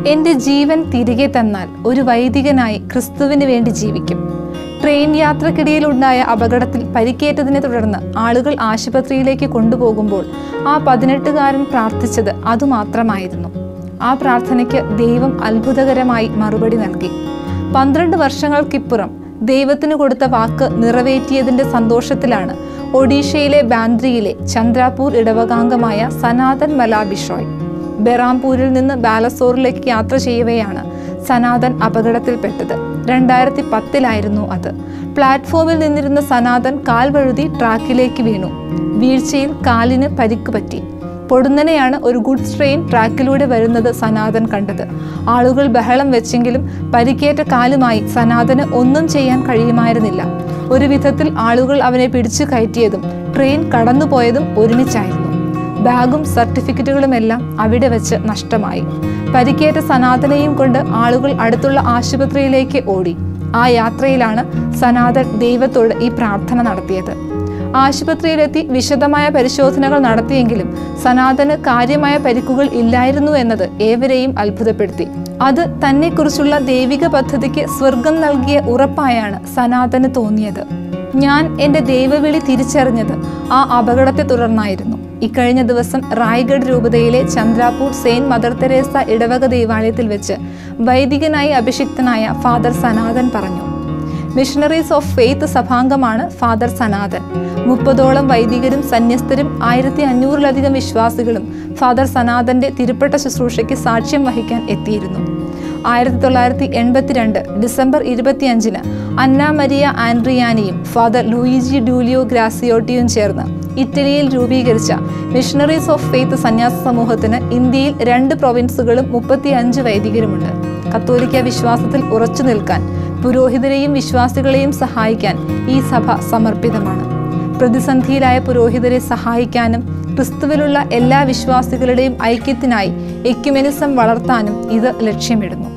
എൻ്റെ ജീവൻ തിരികെ തന്നാൽ ഒരു വൈദികനായി ക്രിസ്തുവിന് വേണ്ടി ജീവിക്കും ട്രെയിൻ യാത്രക്കിടയിലുണ്ടായ അപകടത്തിൽ പരിക്കേറ്റതിനെ തുടർന്ന് ആളുകൾ ആശുപത്രിയിലേക്ക് കൊണ്ടുപോകുമ്പോൾ ആ പതിനെട്ടുകാരൻ പ്രാർത്ഥിച്ചത് അതുമാത്രമായിരുന്നു ആ പ്രാർത്ഥനയ്ക്ക് ദൈവം അത്ഭുതകരമായി മറുപടി നൽകി പന്ത്രണ്ട് വർഷങ്ങൾക്കിപ്പുറം ദൈവത്തിന് കൊടുത്ത വാക്ക് നിറവേറ്റിയതിന്റെ സന്തോഷത്തിലാണ് ഒഡീഷയിലെ ബാന്ദ്രിയിലെ ചന്ദ്രാപൂർ ഇടവകാംഗമായ സനാതൻ മലാ ബിഷോയ് ബെറാംപൂരിൽ നിന്ന് ബാലസോറിലേക്ക് യാത്ര ചെയ്യവെയാണ് സനാതൻ അപകടത്തിൽപ്പെട്ടത് രണ്ടായിരത്തി പത്തിലായിരുന്നു അത് പ്ലാറ്റ്ഫോമിൽ നിന്നിരുന്ന സനാതൻ കാൽ വഴുതി ട്രാക്കിലേക്ക് വീണു വീഴ്ചയിൽ കാലിന് പരിക്ക് പറ്റി പൊടുന്നനെയാണ് ഒരു ഗുഡ്സ് ട്രെയിൻ ട്രാക്കിലൂടെ വരുന്നത് സനാതൻ കണ്ടത് ആളുകൾ ബഹളം വെച്ചെങ്കിലും പരിക്കേറ്റ കാലുമായി സനാതന് ഒന്നും ചെയ്യാൻ കഴിയുമായിരുന്നില്ല ഒരു വിധത്തിൽ ആളുകൾ അവനെ പിടിച്ചു കയറ്റിയതും ട്രെയിൻ കടന്നുപോയതും ഒരുമിച്ചായിരുന്നു ബാഗും സർട്ടിഫിക്കറ്റുകളുമെല്ലാം അവിടെ വെച്ച് നഷ്ടമായി പരിക്കേറ്റ സനാതനെയും കൊണ്ട് ആളുകൾ അടുത്തുള്ള ആശുപത്രിയിലേക്ക് ഓടി ആ യാത്രയിലാണ് സനാതൻ ദൈവത്തോട് ഈ പ്രാർത്ഥന നടത്തിയത് ആശുപത്രിയിലെത്തി വിശദമായ പരിശോധനകൾ നടത്തിയെങ്കിലും സനാതന് കാര്യമായ പരിക്കുകൾ ഇല്ലായിരുന്നു എന്നത് ഏവരെയും അത്ഭുതപ്പെടുത്തി അത് തന്നെക്കുറിച്ചുള്ള ദൈവിക പദ്ധതിക്ക് സ്വർഗം നൽകിയ ഉറപ്പായാണ് സനാതന് തോന്നിയത് ഞാൻ എൻ്റെ ദൈവവിളി തിരിച്ചറിഞ്ഞത് ആ അപകടത്തെ തുടർന്നായിരുന്നു ഇക്കഴിഞ്ഞ ദിവസം റായ്ഗഡ് രൂപതയിലെ ചന്ദ്രാപൂർ സെയിന്റ് മദർ തെരേസ ഇടവക ദൈവാലയത്തിൽ വെച്ച് വൈദികനായി അഭിഷിക്തനായ ഫാദർ സനാതൻ പറഞ്ഞു മിഷണറീസ് ഓഫ് ഫെയ്ത്ത് സഭാംഗമാണ് ഫാദർ സനാതൻ മുപ്പതോളം വൈദികരും സന്യസ്തരും ആയിരത്തി അഞ്ഞൂറിലധികം വിശ്വാസികളും ഫാദർ സനാതന്റെ തിരുപ്പട്ട ശുശ്രൂഷയ്ക്ക് സാക്ഷ്യം വഹിക്കാൻ എത്തിയിരുന്നു ആയിരത്തി തൊള്ളായിരത്തി എൺപത്തിരണ്ട് ഡിസംബർ ഇരുപത്തിയഞ്ചിന് അന്ന മരിയ ആൻഡ്രിയാനിയും ഫാദർ ലൂയിജി ഡൂലിയോ ഗ്രാസിയോട്ടിയും ചേർന്ന് ഇറ്റലിയിൽ രൂപീകരിച്ച മിഷണറീസ് ഓഫ് ഫെയ്ത്ത് സന്യാസ സമൂഹത്തിന് ഇന്ത്യയിൽ രണ്ട് പ്രൊവിൻസുകളും മുപ്പത്തി അഞ്ച് വൈദികരുമുണ്ട് കത്തോലിക്ക വിശ്വാസത്തിൽ ഉറച്ചു നിൽക്കാൻ പുരോഹിതരെയും വിശ്വാസികളെയും സഹായിക്കാൻ ഈ സഭ സമർപ്പിതമാണ് പ്രതിസന്ധിയിലായ പുരോഹിതരെ സഹായിക്കാനും ക്രിസ്തുവിലുള്ള എല്ലാ വിശ്വാസികളുടെയും ഐക്യത്തിനായി എക്യുമെനിസം വളർത്താനും ഇത് ലക്ഷ്യമിടുന്നു